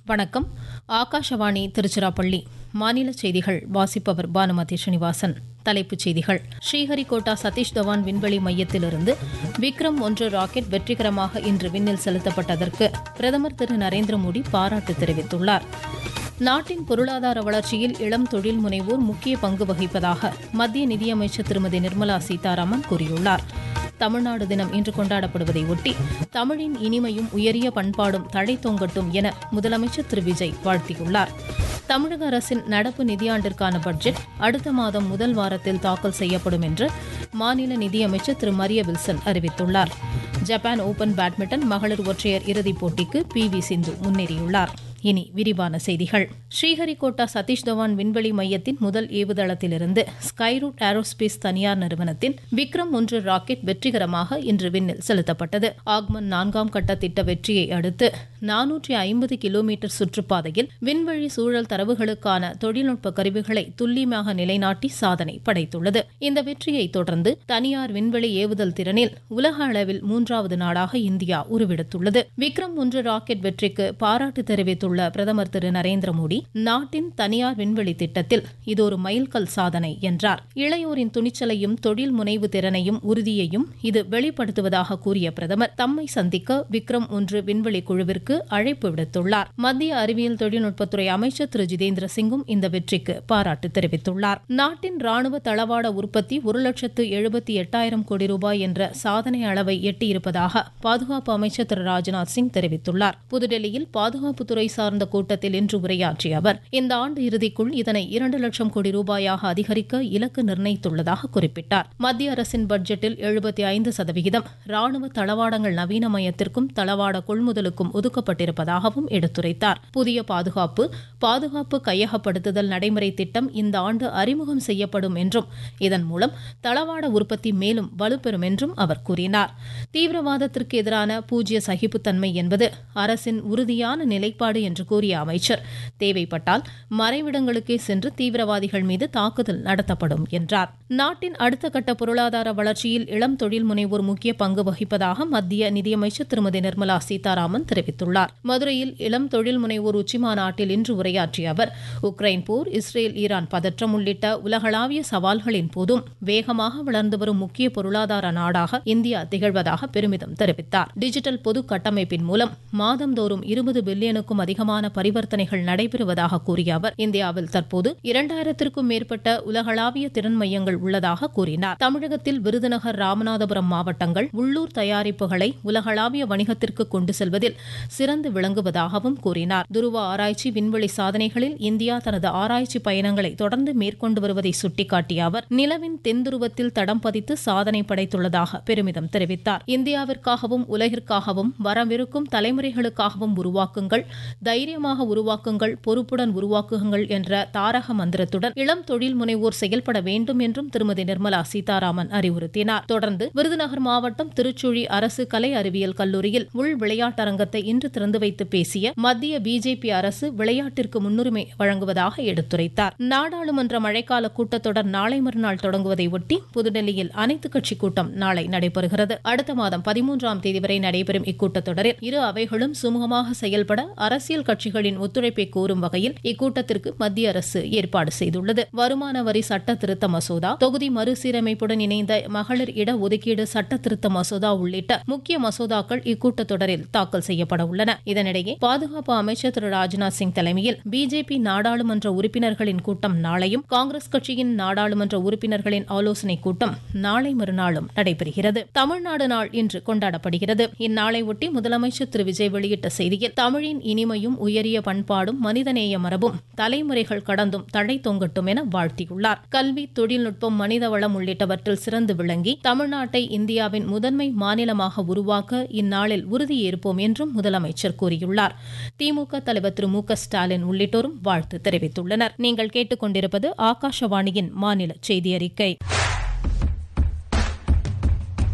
வணக்கம் ஆகாஷவாணி திருச்சிராப்பள்ளி மாநில செய்திகள் வாசிப்பவர் பானுமதி ஸ்ரீனிவாசன் தலைப்புச் செய்திகள் ஸ்ரீஹரிகோட்டா சதீஷ் தவான் விண்வெளி மையத்திலிருந்து விக்ரம் ஒன்று ராக்கெட் வெற்றிகரமாக இன்று விண்ணில் செலுத்தப்பட்டதற்கு பிரதமர் திரு நரேந்திர மோடி பாராட்டு தெரிவித்துள்ளார் நாட்டின் பொருளாதார வளர்ச்சியில் இளம் தொழில் முனைவோர் முக்கிய பங்கு வகிப்பதாக மத்திய நிதியமைச்சர் திருமதி நிர்மலா சீதாராமன் கூறியுள்ளார் தமிழ்நாடு தினம் இன்று கொண்டாடப்படுவதை ஒட்டி தமிழின் இனிமையும் உயரிய பண்பாடும் தழை தொங்கட்டும் என முதலமைச்சர் திரு விஜய் வாழ்த்தியுள்ளார் தமிழக அரசின் நடப்பு நிதியாண்டிற்கான பட்ஜெட் அடுத்த மாதம் முதல் வாரத்தில் தாக்கல் செய்யப்படும் என்று மாநில நிதியமைச்சர் திரு மரிய வில்சன் அறிவித்துள்ளார் ஜப்பான் ஓபன் பேட்மிண்டன் மகளிர் ஒற்றையர் இறுதிப் போட்டிக்கு பி வி சிந்து முன்னேறியுள்ளார் இனி விரிவான செய்திகள் ஸ்ரீஹரிகோட்டா சதீஷ் தவான் விண்வெளி மையத்தின் முதல் ஏவுதளத்திலிருந்து ஸ்கைரூட் ஏரோஸ்பேஸ் தனியார் நிறுவனத்தின் விக்ரம் ஒன்று ராக்கெட் வெற்றிகரமாக இன்று விண்ணில் செலுத்தப்பட்டது ஆக்மன் நான்காம் கட்ட திட்ட வெற்றியை அடுத்து நானூற்றி ஐம்பது கிலோமீட்டர் சுற்றுப்பாதையில் விண்வெளி சூழல் தரவுகளுக்கான தொழில்நுட்ப கருவிகளை துல்லியமாக நிலைநாட்டி சாதனை படைத்துள்ளது இந்த வெற்றியை தொடர்ந்து தனியார் விண்வெளி ஏவுதல் திறனில் உலக அளவில் மூன்றாவது நாடாக இந்தியா உருவெடுத்துள்ளது விக்ரம் ஒன்று ராக்கெட் வெற்றிக்கு பாராட்டு தெரிவித்துள்ள பிரதமர் திரு நரேந்திர மோடி நாட்டின் தனியார் விண்வெளி திட்டத்தில் இது ஒரு மைல்கல் சாதனை என்றார் இளையோரின் துணிச்சலையும் தொழில் முனைவு திறனையும் உறுதியையும் இது வெளிப்படுத்துவதாக கூறிய பிரதமர் தம்மை சந்திக்க விக்ரம் ஒன்று விண்வெளி குழுவிற்கு அழைப்பு விடுத்துள்ளார் மத்திய அறிவியல் தொழில்நுட்பத்துறை அமைச்சர் திரு ஜிதேந்திர சிங்கும் இந்த வெற்றிக்கு பாராட்டு தெரிவித்துள்ளார் நாட்டின் ராணுவ தளவாட உற்பத்தி ஒரு லட்சத்து எழுபத்தி எட்டாயிரம் கோடி ரூபாய் என்ற சாதனை அளவை எட்டியிருப்பதாக பாதுகாப்பு அமைச்சர் திரு ராஜ்நாத் சிங் தெரிவித்துள்ளார் புதுடெல்லியில் பாதுகாப்புத்துறை சார்ந்த கூட்டத்தில் இன்று உரையாற்றிய அவர் இந்த ஆண்டு இறுதிக்குள் இதனை இரண்டு லட்சம் கோடி ரூபாயாக அதிகரிக்க இலக்கு நிர்ணயித்துள்ளதாக குறிப்பிட்டார் மத்திய அரசின் பட்ஜெட்டில் எழுபத்தி ஐந்து சதவிகிதம் ராணுவ தளவாடங்கள் நவீனமயத்திற்கும் தளவாட கொள்முதலுக்கும் ஒதுக்கப்பட்டிருப்பதாகவும் எடுத்துரைத்தார் புதிய பாதுகாப்பு பாதுகாப்பு கையகப்படுத்துதல் நடைமுறை திட்டம் இந்த ஆண்டு அறிமுகம் செய்யப்படும் என்றும் இதன் மூலம் தளவாட உற்பத்தி மேலும் வலுப்பெறும் என்றும் அவர் கூறினார் தீவிரவாதத்திற்கு எதிரான பூஜ்ய சகிப்புத்தன்மை என்பது அரசின் உறுதியான நிலைப்பாடு என்று கூறிய அமைச்சர் தேவைப்பட்டால் மறைவிடங்களுக்கே சென்று தீவிரவாதிகள் மீது தாக்குதல் நடத்தப்படும் என்றார் நாட்டின் அடுத்த கட்ட பொருளாதார வளர்ச்சியில் இளம் தொழில் முனைவோர் முக்கிய பங்கு வகிப்பதாக மத்திய நிதியமைச்சர் திருமதி நிர்மலா சீதாராமன் தெரிவித்துள்ளார் மதுரையில் இளம் தொழில் முனைவோர் உச்சிமாநாட்டில் இன்று உரையாற்றிய அவர் உக்ரைன் போர் இஸ்ரேல் ஈரான் பதற்றம் உள்ளிட்ட உலகளாவிய சவால்களின் போதும் வேகமாக வளர்ந்து வரும் முக்கிய பொருளாதார நாடாக இந்தியா திகழ்வதாக பெருமிதம் தெரிவித்தார் டிஜிட்டல் பொது கட்டமைப்பின் மூலம் மாதந்தோறும் இருபது பில்லியனுக்கும் அதிகமான பரிவர்த்தனைகள் நடைபெறுவதாக கூறிய அவர் இந்தியாவில் தற்போது இரண்டாயிரத்திற்கும் மேற்பட்ட உலகளாவிய திறன் மையங்கள் உள்ளதாக கூறினார் தமிழகத்தில் விருதுநகர் ராமநாதபுரம் மாவட்டங்கள் உள்ளூர் தயாரிப்புகளை உலகளாவிய வணிகத்திற்கு கொண்டு செல்வதில் சிறந்து விளங்குவதாகவும் கூறினார் துருவ ஆராய்ச்சி விண்வெளி சாதனைகளில் இந்தியா தனது ஆராய்ச்சி பயணங்களை தொடர்ந்து மேற்கொண்டு வருவதை சுட்டிக்காட்டிய அவர் நிலவின் தென்துருவத்தில் தடம் பதித்து சாதனை படைத்துள்ளதாக பெருமிதம் தெரிவித்தார் இந்தியாவிற்காகவும் உலகிற்காகவும் வரவிருக்கும் தலைமுறைகளுக்காகவும் உருவாக்குங்கள் தைரியமாக உருவாக்குங்கள் பொறுப்புடன் உருவாக்குங்கள் என்ற தாரக மந்திரத்துடன் இளம் தொழில் முனைவோர் செயல்பட வேண்டும் என்றும் திருமதி நிர்மலா சீதாராமன் அறிவுறுத்தினார் தொடர்ந்து விருதுநகர் மாவட்டம் திருச்சுழி அரசு கலை அறிவியல் கல்லூரியில் உள் விளையாட்டரங்கத்தை இன்று திறந்து வைத்து பேசிய மத்திய பிஜேபி அரசு விளையாட்டிற்கு முன்னுரிமை வழங்குவதாக எடுத்துரைத்தார் நாடாளுமன்ற மழைக்கால கூட்டத்தொடர் நாளை மறுநாள் தொடங்குவதை ஒட்டி புதுடெல்லியில் அனைத்துக் கட்சி கூட்டம் நாளை நடைபெறுகிறது அடுத்த மாதம் பதிமூன்றாம் தேதி வரை நடைபெறும் இக்கூட்டத்தொடரில் இரு அவைகளும் சுமூகமாக செயல்பட அரசியல் கட்சிகளின் ஒத்துழைப்பை கோரும் வகையில் இக்கூட்டத்திற்கு மத்திய அரசு ஏற்பாடு செய்துள்ளது வருமான வரி சட்ட திருத்த மசோதா தொகுதி மறுசீரமைப்புடன் இணைந்த மகளிர் இட ஒதுக்கீடு சட்ட திருத்த மசோதா உள்ளிட்ட முக்கிய மசோதாக்கள் இக்கூட்டத்தொடரில் தாக்கல் செய்யப்பட உள்ளன இதனிடையே பாதுகாப்பு அமைச்சர் திரு ராஜ்நாத் சிங் தலைமையில் பிஜேபி நாடாளுமன்ற உறுப்பினர்களின் கூட்டம் நாளையும் காங்கிரஸ் கட்சியின் நாடாளுமன்ற உறுப்பினர்களின் ஆலோசனைக் கூட்டம் நாளை மறுநாளும் நடைபெறுகிறது தமிழ்நாடு நாள் இன்று கொண்டாடப்படுகிறது இந்நாளை ஒட்டி முதலமைச்சர் திரு விஜய் வெளியிட்ட செய்தியில் தமிழின் இனிமையும் உயரிய பண்பாடும் மனிதநேய மரபும் தலைமுறைகள் கடந்தும் தடை தொங்கட்டும் என வாழ்த்தியுள்ளார் கல்வி தொழில்நுட்பம் மனித வளம் உள்ளிட்டவற்றில் சிறந்து விளங்கி தமிழ்நாட்டை இந்தியாவின் முதன்மை மாநிலமாக உருவாக்க இந்நாளில் உறுதியேற்போம் என்றும் முதலமைச்சர் கூறியுள்ளார் திமுக தலைவர் திரு மு க ஸ்டாலின் உள்ளிட்டோரும் வாழ்த்து தெரிவித்துள்ளனர் நீங்கள் கேட்டுக்கொண்டிருப்பது ஆகாஷவாணியின் மாநில செய்தி அறிக்கை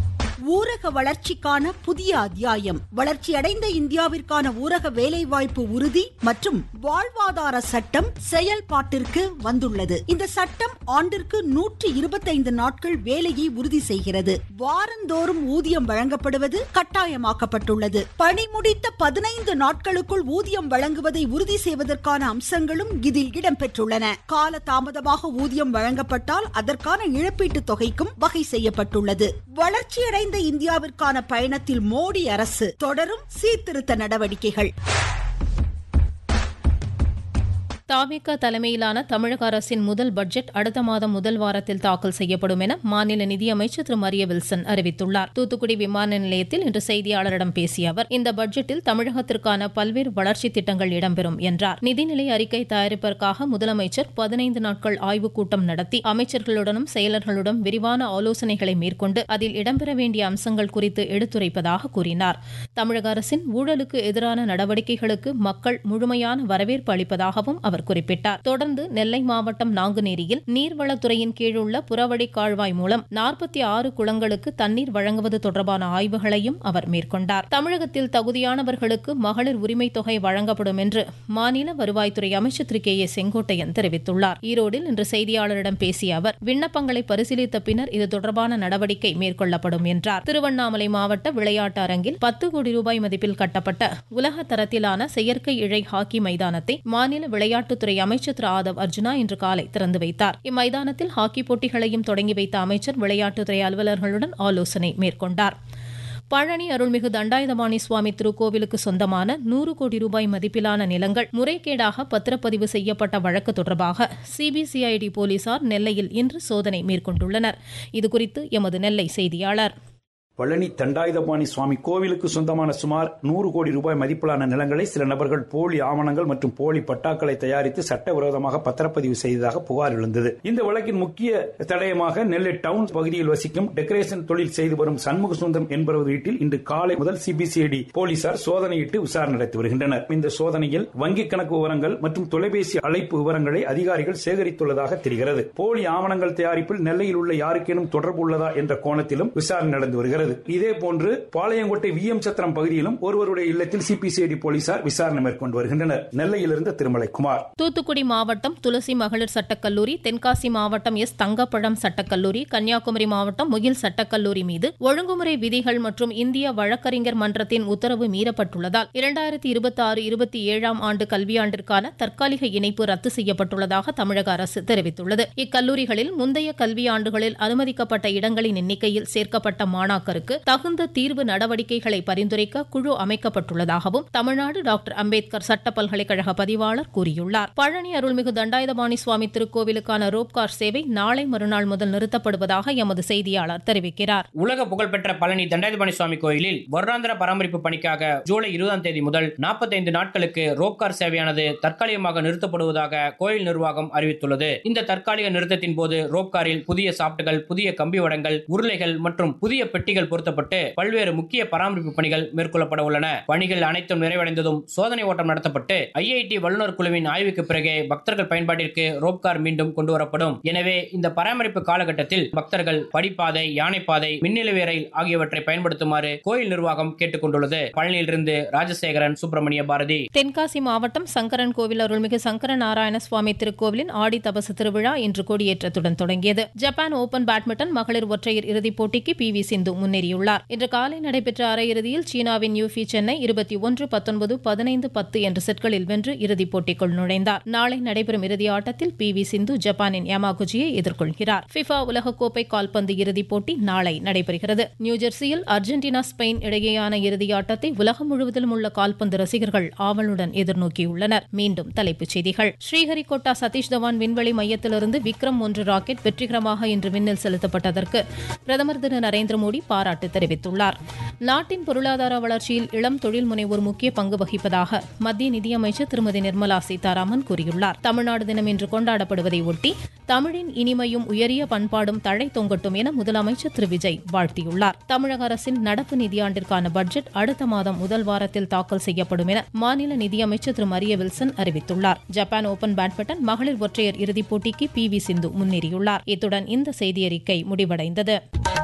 ஊரக வளர்ச்சிக்கான புதிய அத்தியாயம் வளர்ச்சியடைந்த இந்தியாவிற்கான ஊரக வேலைவாய்ப்பு உறுதி மற்றும் வாழ்வாதார சட்டம் செயல்பாட்டிற்கு வந்துள்ளது இந்த சட்டம் ஆண்டிற்கு நூற்றி இருபத்தைந்து நாட்கள் வேலையை உறுதி செய்கிறது வாரந்தோறும் ஊதியம் வழங்கப்படுவது கட்டாயமாக்கப்பட்டுள்ளது பணி முடித்த பதினைந்து நாட்களுக்குள் ஊதியம் வழங்குவதை உறுதி செய்வதற்கான அம்சங்களும் இதில் இடம்பெற்றுள்ளன கால தாமதமாக ஊதியம் வழங்கப்பட்டால் அதற்கான இழப்பீட்டு தொகைக்கும் வகை செய்யப்பட்டுள்ளது வளர்ச்சியடைந்த இந்தியாவிற்கான பயணத்தில் மோடி அரசு தொடரும் சீர்திருத்த நடவடிக்கைகள் தாவேக தலைமையிலான தமிழக அரசின் முதல் பட்ஜெட் அடுத்த மாதம் முதல் வாரத்தில் தாக்கல் செய்யப்படும் என மாநில நிதியமைச்சர் திரு மரிய வில்சன் அறிவித்துள்ளார் தூத்துக்குடி விமான நிலையத்தில் இன்று செய்தியாளரிடம் பேசிய அவர் இந்த பட்ஜெட்டில் தமிழகத்திற்கான பல்வேறு வளர்ச்சி திட்டங்கள் இடம்பெறும் என்றார் நிதிநிலை அறிக்கை தயாரிப்பதற்காக முதலமைச்சர் பதினைந்து நாட்கள் ஆய்வுக் கூட்டம் நடத்தி அமைச்சர்களுடனும் செயலர்களுடன் விரிவான ஆலோசனைகளை மேற்கொண்டு அதில் இடம்பெற வேண்டிய அம்சங்கள் குறித்து எடுத்துரைப்பதாக கூறினார் தமிழக அரசின் ஊழலுக்கு எதிரான நடவடிக்கைகளுக்கு மக்கள் முழுமையான வரவேற்பு அளிப்பதாகவும் அவர் குறிப்பிட்டார் தொடர்ந்து நெல்லை மாவட்டம் நாங்குநேரியில் நீர்வளத்துறையின் கீழ் உள்ள புறவழி கால்வாய் மூலம் நாற்பத்தி ஆறு குளங்களுக்கு தண்ணீர் வழங்குவது தொடர்பான ஆய்வுகளையும் அவர் மேற்கொண்டார் தமிழகத்தில் தகுதியானவர்களுக்கு மகளிர் உரிமை தொகை வழங்கப்படும் என்று மாநில வருவாய்த்துறை அமைச்சர் திரு கே ஏ செங்கோட்டையன் தெரிவித்துள்ளார் ஈரோடில் இன்று செய்தியாளரிடம் பேசிய அவர் விண்ணப்பங்களை பரிசீலித்த பின்னர் இது தொடர்பான நடவடிக்கை மேற்கொள்ளப்படும் என்றார் திருவண்ணாமலை மாவட்ட விளையாட்டு அரங்கில் பத்து கோடி ரூபாய் மதிப்பில் கட்டப்பட்ட உலக தரத்திலான செயற்கை இழை ஹாக்கி மைதானத்தை மாநில விளையாட்டுத்துறை அமைச்சர் திரு ஆதவ் அர்ஜுனா இன்று காலை திறந்து வைத்தார் இம்மைதானத்தில் ஹாக்கி போட்டிகளையும் தொடங்கி வைத்த அமைச்சர் விளையாட்டுத்துறை அலுவலர்களுடன் ஆலோசனை மேற்கொண்டார் பழனி அருள்மிகு தண்டாயுதபாணி சுவாமி திருக்கோவிலுக்கு சொந்தமான நூறு கோடி ரூபாய் மதிப்பிலான நிலங்கள் முறைகேடாக பத்திரப்பதிவு செய்யப்பட்ட வழக்கு தொடர்பாக சிபிசிஐடி போலீசார் நெல்லையில் இன்று சோதனை மேற்கொண்டுள்ளனர் இதுகுறித்து எமது நெல்லை செய்தியாளர் பழனி தண்டாயுதபாணி சுவாமி கோவிலுக்கு சொந்தமான சுமார் நூறு கோடி ரூபாய் மதிப்பிலான நிலங்களை சில நபர்கள் போலி ஆவணங்கள் மற்றும் போலி பட்டாக்களை தயாரித்து சட்டவிரோதமாக பத்திரப்பதிவு செய்ததாக புகார் எழுந்தது இந்த வழக்கின் முக்கிய தடயமாக நெல்லை டவுன் பகுதியில் வசிக்கும் டெக்கரேஷன் தொழில் செய்து வரும் சண்முக சுந்தரம் என்பவர் வீட்டில் இன்று காலை முதல் சிபிசிஐடி போலீசார் சோதனையிட்டு விசாரணை நடத்தி வருகின்றனர் இந்த சோதனையில் வங்கிக் கணக்கு விவரங்கள் மற்றும் தொலைபேசி அழைப்பு விவரங்களை அதிகாரிகள் சேகரித்துள்ளதாக தெரிகிறது போலி ஆவணங்கள் தயாரிப்பில் நெல்லையில் உள்ள யாருக்கேனும் தொடர்பு உள்ளதா என்ற கோணத்திலும் விசாரணை நடந்து வருகிறது வருகிறது இதே போன்று பாளையங்கோட்டை வி எம் சத்திரம் பகுதியிலும் ஒருவருடைய இல்லத்தில் சிபிசிஐடி போலீசார் விசாரணை மேற்கொண்டு வருகின்றனர் நெல்லையிலிருந்து திருமலை குமார் தூத்துக்குடி மாவட்டம் துளசி மகளிர் சட்டக்கல்லூரி தென்காசி மாவட்டம் எஸ் தங்கப்பழம் சட்டக்கல்லூரி கன்னியாகுமரி மாவட்டம் முகில் சட்டக்கல்லூரி மீது ஒழுங்குமுறை விதிகள் மற்றும் இந்திய வழக்கறிஞர் மன்றத்தின் உத்தரவு மீறப்பட்டுள்ளதால் இரண்டாயிரத்தி இருபத்தி ஆறு இருபத்தி ஏழாம் ஆண்டு கல்வியாண்டிற்கான தற்காலிக இணைப்பு ரத்து செய்யப்பட்டுள்ளதாக தமிழக அரசு தெரிவித்துள்ளது இக்கல்லூரிகளில் முந்தைய கல்வியாண்டுகளில் அனுமதிக்கப்பட்ட இடங்களின் எண்ணிக்கையில் சேர்க்கப்பட்ட மாணாக்கர் மாணாக்கருக்கு தகுந்த தீர்வு நடவடிக்கைகளை பரிந்துரைக்க குழு அமைக்கப்பட்டுள்ளதாகவும் தமிழ்நாடு டாக்டர் அம்பேத்கர் சட்ட பல்கலைக்கழக பதிவாளர் கூறியுள்ளார் பழனி அருள்மிகு தண்டாயுதபாணி சுவாமி திருக்கோவிலுக்கான ரோப்கார் சேவை நாளை மறுநாள் முதல் நிறுத்தப்படுவதாக எமது செய்தியாளர் தெரிவிக்கிறார் உலக புகழ்பெற்ற பழனி தண்டாயுதபாணி சுவாமி கோயிலில் வருடாந்திர பராமரிப்பு பணிக்காக ஜூலை இருபதாம் தேதி முதல் நாற்பத்தைந்து நாட்களுக்கு ரோப்கார் சேவையானது தற்காலிகமாக நிறுத்தப்படுவதாக கோயில் நிர்வாகம் அறிவித்துள்ளது இந்த தற்காலிக நிறுத்தத்தின் போது ரோப்காரில் புதிய சாப்டுகள் புதிய கம்பி வடங்கள் உருளைகள் மற்றும் புதிய பெட்டிகள் பொருத்தப்பட்டு பல்வேறு முக்கிய பராமரிப்பு பணிகள் மேற்கொள்ளப்பட உள்ளன பணிகள் அனைத்தும் நிறைவடைந்ததும் சோதனை ஓட்டம் நடத்தப்பட்டு ஐஐடி வல்லுநர் குழுவின் ஆய்வுக்கு பிறகே பக்தர்கள் பயன்பாட்டிற்கு ரோப்கார் மீண்டும் கொண்டு வரப்படும் எனவே இந்த பராமரிப்பு காலகட்டத்தில் பக்தர்கள் படிப்பாதை யானைப்பாதை மின்னிலவே ரயில் ஆகியவற்றை பயன்படுத்துமாறு கோயில் நிர்வாகம் கேட்டுக் கொண்டுள்ளது பழனியிலிருந்து ராஜசேகரன் சுப்பிரமணிய பாரதி தென்காசி மாவட்டம் சங்கரன் கோவில் அருள்மிகு சங்கர நாராயண சுவாமி திருக்கோவிலின் ஆடி தபசு திருவிழா இன்று கொடியேற்றத்துடன் தொடங்கியது ஜப்பான் ஓபன் பேட்மிண்டன் மகளிர் ஒற்றையர் இறுதிப் போட்டிக்கு பி வி சிந்து முன்னேறியுள்ளார் இன்று காலை நடைபெற்ற அரையிறுதியில் சீனாவின் யூஃபி சென்னை இருபத்தி ஒன்று பத்தொன்பது பதினைந்து பத்து என்ற செட்களில் வென்று இறுதிப் போட்டிக்குள் நுழைந்தார் நாளை நடைபெறும் இறுதி ஆட்டத்தில் பி வி சிந்து ஜப்பானின் யமாகுச்சியை எதிர்கொள்கிறார் பிஃபா உலகக்கோப்பை கால்பந்து இறுதிப் போட்டி நாளை நடைபெறுகிறது நியூஜெர்சியில் அர்ஜென்டினா ஸ்பெயின் இடையேயான இறுதி ஆட்டத்தை உலகம் முழுவதிலும் உள்ள கால்பந்து ரசிகர்கள் ஆவலுடன் எதிர்நோக்கியுள்ளனர் மீண்டும் தலைப்புச் செய்திகள் ஸ்ரீஹரிகோட்டா சதீஷ் தவான் விண்வெளி மையத்திலிருந்து விக்ரம் ஒன்று ராக்கெட் வெற்றிகரமாக இன்று விண்ணில் செலுத்தப்பட்டதற்கு பிரதமர் திரு நரேந்திர மோடி பாராட்டு தெரிவித்துள்ளார் நாட்டின் பொருளாதார வளர்ச்சியில் இளம் தொழில் முனைவோர் முக்கிய பங்கு வகிப்பதாக மத்திய நிதியமைச்சர் திருமதி நிர்மலா சீதாராமன் கூறியுள்ளார் தமிழ்நாடு தினம் இன்று கொண்டாடப்படுவதை ஒட்டி தமிழின் இனிமையும் உயரிய பண்பாடும் தழை தொங்கட்டும் என முதலமைச்சர் திரு விஜய் வாழ்த்தியுள்ளார் தமிழக அரசின் நடப்பு நிதியாண்டிற்கான பட்ஜெட் அடுத்த மாதம் முதல் வாரத்தில் தாக்கல் செய்யப்படும் என மாநில நிதியமைச்சர் திரு மரிய வில்சன் அறிவித்துள்ளார் ஜப்பான் ஓபன் பேட்மிண்டன் மகளிர் ஒற்றையர் இறுதிப் போட்டிக்கு பி வி சிந்து முன்னேறியுள்ளார் இத்துடன் இந்த செய்தியறிக்கை முடிவடைந்தது